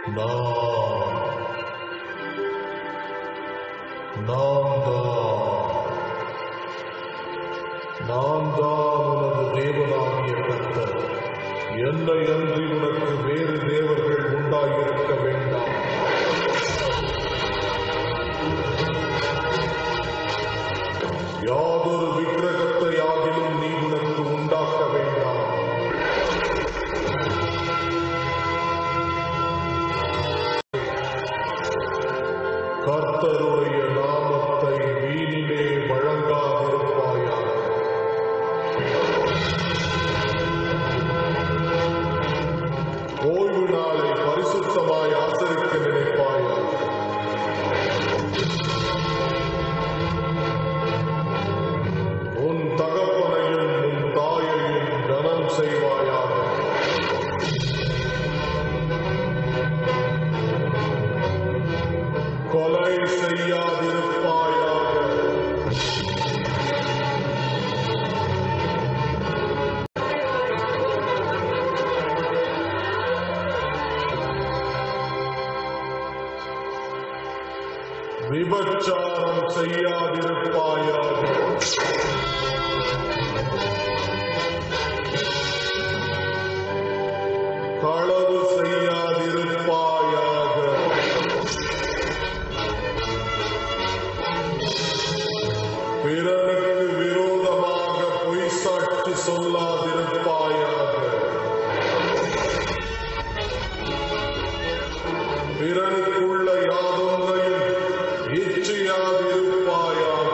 நான் நான் தான் நான் தான் உனது தேவனாகிய கர்த்தர் என்னை அன்றி உனக்கு வேறு தேவர்கள் உண்டாயிருக்க வேண்டாம் யாதொரு விக்கிரகத்தை ஆகிலும் நீ உனக்கு உண்டாக்க வேண்டாம் கர்த்தருடைய நாமத்தை வீணிலே வழங்காதிருப்பாயாக ஓய்வு நாளை பரிசுத்தமாய் ஆசரிக்க நினைப்பாயாக உன் தகப்பனையும் உன் தாயையும் கனம் செய்வாயாக கொலை செய்யாதிருப்பாயாக விபச்சாரம் செய்யாதிருப்பாயாக களவு செய்யாதிருப்பாயாக பிறனுக்கு விரோதமாக பொய் சாட்சி சொல்லாதிருப்பாயாக பிறனுக்குள்ள யாதொன்றையும் இச்சையாதிருப்பாயாக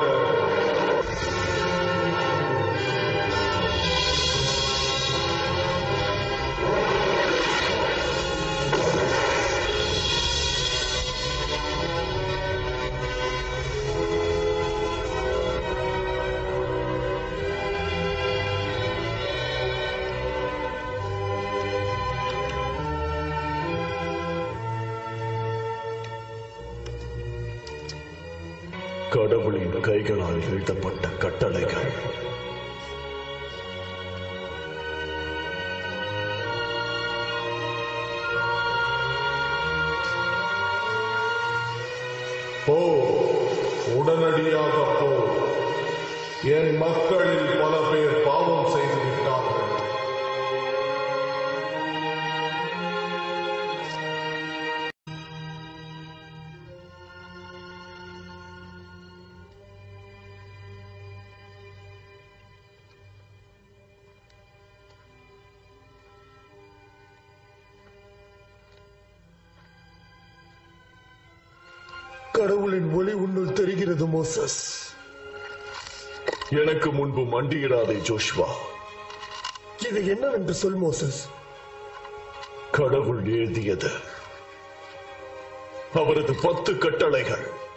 கடவுளின் கைகளால் எழுதப்பட்ட கட்டளைகள் போ உடனடியாக போ என் மக்களில் பல பேர் பாவம் செய்து விட்டார்கள் கடவுளின் ஒளி உன்னுள் தெரிகிறது மோசஸ் எனக்கு முன்பு மண்டியிடாதே ஜோஷ்வா இது என்னவென்று சொல் மோசஸ் கடவுள் எழுதியது அவரது பத்து கட்டளைகள்